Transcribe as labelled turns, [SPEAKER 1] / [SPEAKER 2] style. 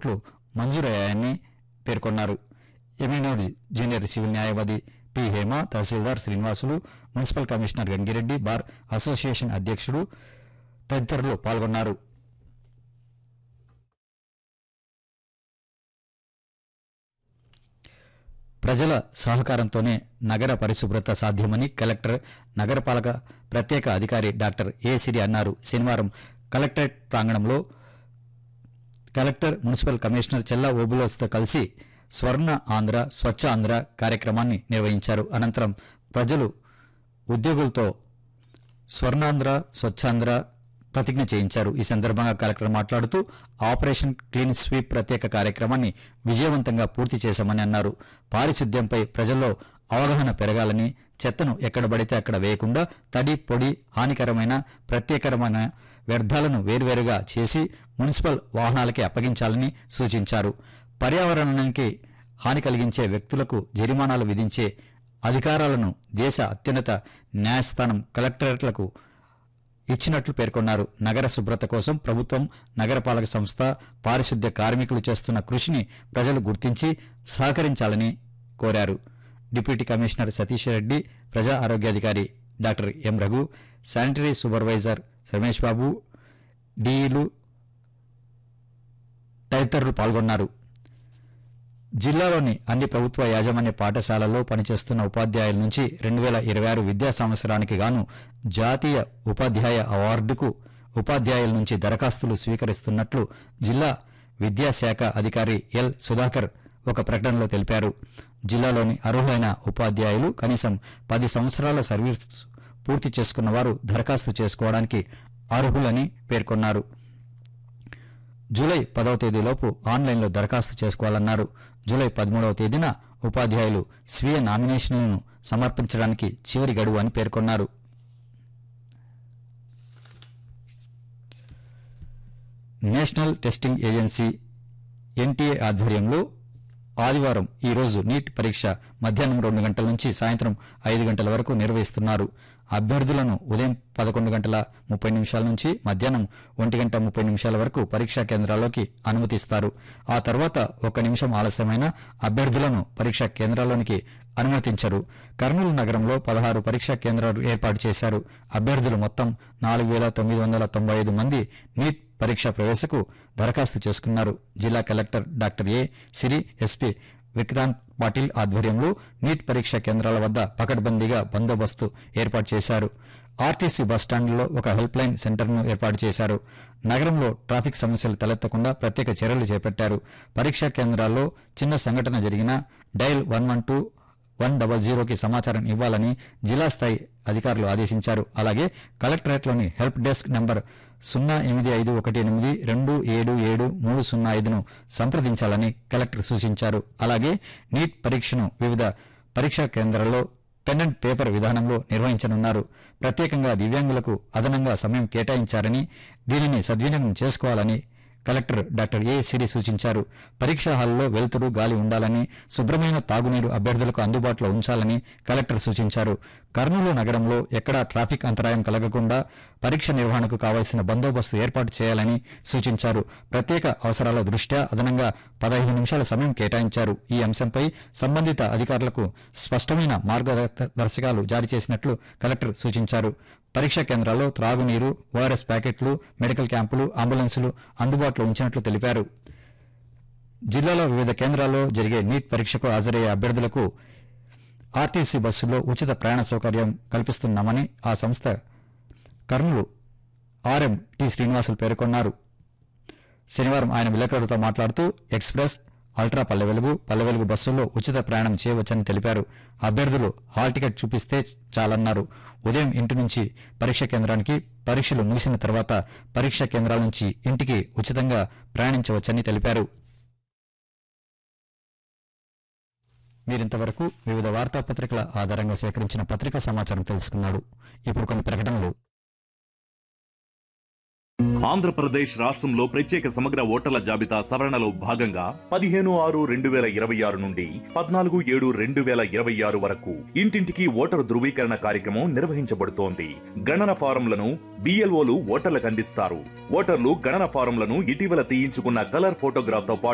[SPEAKER 1] కోట్లు మంజూరయ్యాయని పేర్కొన్నారు ఎమినోడ్ జూనియర్ సివిల్ న్యాయవాది పి హేమ తహసీల్దార్ Srinivasulu municipal commissioner Gangireddy bar association అధ్యక్షుడు తదితరులు పాల్గొన్నారు ప్రజల సహకారంతోనే నగర పరిశుభ్రత సాధ్యమని కలెక్టర్ నగరపాలక ప్రత్యేక అధికారి డాక్టర్ ఏ సిరి అన్నారు శనివారం కలెక్టరేట్ ప్రాంగణంలో కలెక్టర్ మున్సిపల్ కమిషనర్ చెల్లా ఓబులోస్తో కలిసి స్వర్ణ ఆంధ్ర స్వచ్ఛ ఆంధ్ర కార్యక్రమాన్ని నిర్వహించారు అనంతరం ప్రజలు ఉద్యోగులతో స్వర్ణాంధ్ర స్వచ్ఛాంధ్ర ప్రతిజ్ఞ చేయించారు ఈ సందర్భంగా కలెక్టర్ మాట్లాడుతూ ఆపరేషన్ క్లీన్ స్వీప్ ప్రత్యేక కార్యక్రమాన్ని విజయవంతంగా పూర్తి చేశామని అన్నారు పారిశుద్ధ్యంపై ప్రజల్లో అవగాహన పెరగాలని చెత్తను ఎక్కడ పడితే అక్కడ వేయకుండా తడి పొడి హానికరమైన ప్రత్యేకరమైన వ్యర్థాలను వేర్వేరుగా చేసి మున్సిపల్ వాహనాలకి అప్పగించాలని సూచించారు పర్యావరణానికి హాని కలిగించే వ్యక్తులకు జరిమానాలు విధించే అధికారాలను దేశ అత్యున్నత న్యాయస్థానం కలెక్టరేట్లకు ఇచ్చినట్లు పేర్కొన్నారు నగర శుభ్రత కోసం ప్రభుత్వం నగరపాలక సంస్థ పారిశుద్ధ్య కార్మికులు చేస్తున్న కృషిని ప్రజలు గుర్తించి సహకరించాలని కోరారు డిప్యూటీ కమిషనర్ సతీష్ రెడ్డి ప్రజా ఆరోగ్యాధికారి doctor M Raghu sanitary supervisor Ramesh Babu డీఈలు తదితరులు పాల్గొన్నారు జిల్లాలోని అన్ని ప్రభుత్వ యాజమాన్య పాఠశాలల్లో పనిచేస్తున్న ఉపాధ్యాయుల నుంచి రెండు వేల ఇరవై ఆరు విద్యా సంవత్సరానికి గాను జాతీయ ఉపాధ్యాయ అవార్డుకు ఉపాధ్యాయుల నుంచి దరఖాస్తులు స్వీకరిస్తున్నట్లు జిల్లా విద్యాశాఖ అధికారి ఎల్ సుధాకర్ ఒక ప్రకటనలో తెలిపారు జిల్లాలోని అర్హులైన ఉపాధ్యాయులు కనీసం పది సంవత్సరాల సర్వీస్ పూర్తి చేసుకున్న వారు దరఖాస్తు చేసుకోవడానికి అర్హులని పేర్కొన్నారు జూలై పదవ తేదీలోపు ఆన్లైన్లో దరఖాస్తు చేసుకోవాలన్నారు జూలై పదమూడవ తేదీన ఉపాధ్యాయులు స్వీయ నామినేషన్లను సమర్పించడానికి చివరి గడువు అని పేర్కొన్నారు నేషనల్ టెస్టింగ్ ఏజెన్సీ ఎన్టీఏ ఆధ్వర్యంలో ఆదివారం ఈ రోజు నీట్ పరీక్ష మధ్యాహ్నం రెండు గంటల నుంచి సాయంత్రం ఐదు గంటల వరకు నిర్వహిస్తున్నారు అభ్యర్థులను ఉదయం పదకొండు గంటల ముప్పై నిమిషాల నుంచి మధ్యాహ్నం ఒంటి గంట ముప్పై నిమిషాల వరకు పరీక్షా కేంద్రాల్లోకి అనుమతిస్తారు ఆ తర్వాత ఒక్క నిమిషం ఆలస్యమైన అభ్యర్థులను పరీక్షా కేంద్రాల్లోనికి అనుమతించరు కర్నూలు నగరంలో పదహారు పరీక్షా కేంద్రాలు ఏర్పాటు చేశారు అభ్యర్థులు మొత్తం నాలుగు వేల తొమ్మిది వందల తొంభై ఐదు మంది నీట్ పరీక్ష ప్రవేశకు దరఖాస్తు చేసుకున్నారు జిల్లా collector doctor A Siri SP Vikrant Patil ఆధ్వర్యంలో నీట్ పరీక్ష కేంద్రాల వద్ద పకడ్బందీగా బందోబస్తు ఏర్పాటు చేశారు ఆర్టీసీ బస్టాండ్లో ఒక హెల్ప్ లైన్ సెంటర్ను ఏర్పాటు చేశారు నగరంలో ట్రాఫిక్ సమస్యలు తలెత్తకుండా ప్రత్యేక చర్యలు చేపట్టారు పరీక్షా కేంద్రాల్లో చిన్న సంఘటన జరిగినా dial one one two one double జీరోకి సమాచారం ఇవ్వాలని జిల్లా స్థాయి అధికారులు ఆదేశించారు అలాగే కలెక్టరేట్లోని హెల్ప్ డెస్క్ నంబర్ సున్నా ఎనిమిది ఐదు ఒకటి ఎనిమిది రెండు ఏడు ఏడు మూడు సున్నా ఐదును సంప్రదించాలని కలెక్టర్ సూచించారు అలాగే నీట్ పరీక్షను వివిధ పరీక్షా కేంద్రాల్లో పెన్ అండ్ పేపర్ విధానంలో నిర్వహించనున్నారు ప్రత్యేకంగా దివ్యాంగులకు అదనంగా సమయం కేటాయించారని దీనిని సద్వినియోగం చేసుకోవాలని కలెక్టర్ డాక్టర్ ఏ సిరి సూచించారు పరీక్షా హాల్లో వెలుతురు గాలి ఉండాలని శుభ్రమైన తాగునీరు అభ్యర్థులకు అందుబాటులో ఉంచాలని కలెక్టర్ సూచించారు కర్నూలు నగరంలో ఎక్కడా ట్రాఫిక్ అంతరాయం కలగకుండా పరీక్ష నిర్వహణకు కావాల్సిన బందోబస్తు ఏర్పాటు చేయాలని సూచించారు ప్రత్యేక అవసరాల దృష్ట్యా అదనంగా పదహైదు నిమిషాల సమయం కేటాయించారు ఈ అంశంపై సంబంధిత అధికారులకు స్పష్టమైన మార్గదర్శకాలు జారీ చేసినట్లు కలెక్టర్ సూచించారు పరీక్షా కేంద్రాల్లో త్రాగునీరు ఓఆర్ఎస్ ప్యాకెట్లు మెడికల్ క్యాంపులు అంబులెన్సులు అందుబాటులో ఉంచినట్లు తెలిపారు జిల్లాలో వివిధ కేంద్రాల్లో జరిగే నీట్ పరీక్షకు హాజరయ్యే అభ్యర్థులకు ఆర్టీసీ బస్సుల్లో ఉచిత ప్రయాణ సౌకర్యం కల్పిస్తున్నామని ఆ సంస్థ కర్నూలు ఆర్ఎం టి శ్రీనివాసులు పేర్కొన్నారు శనివారం ఆయన విలేకరులతో మాట్లాడుతూ ఎక్స్ప్రెస్ అల్ట్రా పల్లె వెలుగు పల్లె వెలుగు బస్సుల్లో ఉచిత ప్రయాణం చేయవచ్చని తెలిపారు అభ్యర్థులు హాల్ టికెట్ చూపిస్తే చాలన్నారు ఉదయం ఇంటి నుంచి పరీక్ష కేంద్రానికి పరీక్షలు ముగిసిన తర్వాత పరీక్ష కేంద్రాల నుంచి ఇంటికి ఉచితంగా ప్రయాణించవచ్చని తెలిపారు మీరింతవరకు వివిధ వార్తాపత్రికల ఆధారంగా సేకరించిన పత్రికా సమాచారం తెలుసుకున్నాడు ఇప్పుడు కొన్ని ప్రకటనలు
[SPEAKER 2] ఆంధ్రప్రదేశ్ రాష్ట్రంలో ప్రత్యేక సమగ్ర ఓటర్ల జాబితా సవరణలో భాగంగా పదిహేను ఆరు రెండు వేల ఇరవై ఆరు నుండి పద్నాలుగు ఏడు రెండు వేల ఇరవై ఆరు వరకు ఇంటింటికి ఓటరు ధృవీకరణ కార్యక్రమం నిర్వహించబడుతోంది గణన ఫారంలను బిఎల్ఓలు ఓటర్లకు అందిస్తారు ఓటర్లు గణన ఫారంలను ఇటీవల తీయించుకున్న కలర్ ఫోటోగ్రాఫ్ తో పాటు